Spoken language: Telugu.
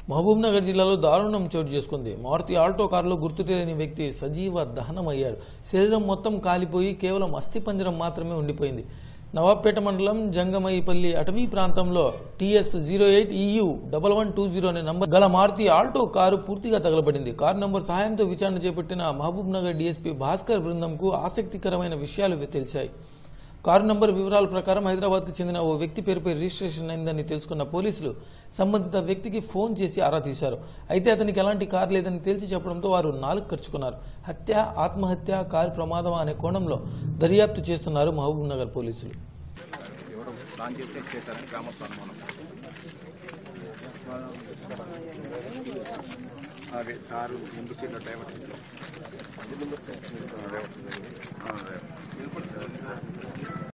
మహబూబ్ నగర్ జిల్లాలో దారుణం చోటు చేసుకుంది మారుతి ఆల్టో కారులో గుర్తు తెలియని వ్యక్తి సజీవ దహనమయ్యాడు శరీరం మొత్తం కాలిపోయి కేవలం అస్థిపంజరం మాత్రమే ఉండిపోయింది నవాబ్పేట మండలం జంగమయ్యపల్లి అటవీ ప్రాంతంలో TS zero eight EU double one two zero అనే నంబర్ గల మారుతి ఆల్టో కారు పూర్తిగా తగలబడింది కారు నంబర్ సహాయంతో విచారణ చేపట్టిన మహబూబ్ నగర్ డీఎస్పీ భాస్కర్ బృందంకు ఆసక్తికరమైన విషయాలు తెలిసాయి కారు నంబర్ వివరాల ప్రకారం హైదరాబాద్కు చెందిన ఓ వ్యక్తి పేరుపై రిజిస్ట్రేషన్ అయిందని తెలుసుకున్న పోలీసులు సంబంధిత వ్యక్తికి ఫోన్ చేసి ఆరా తీశారు అయితే అతనికి ఎలాంటి కారు లేదని తేల్చి చెప్పడంతో వారు నాలుగు ఖర్చుకున్నారు హత్య ఆత్మహత్య కారు ప్రమాదం అనే కోణంలో దర్యాప్తు చేస్తున్నారు మహబూబ్ నగర్ పోలీసులు ఎవరు ప్లాన్ చేసి చేశారని గ్రామస్తులు అనుమానం అదే కారు ముందు సీట్లో డ్రైవర్ సీట్లో డ్రైవర్ సీట్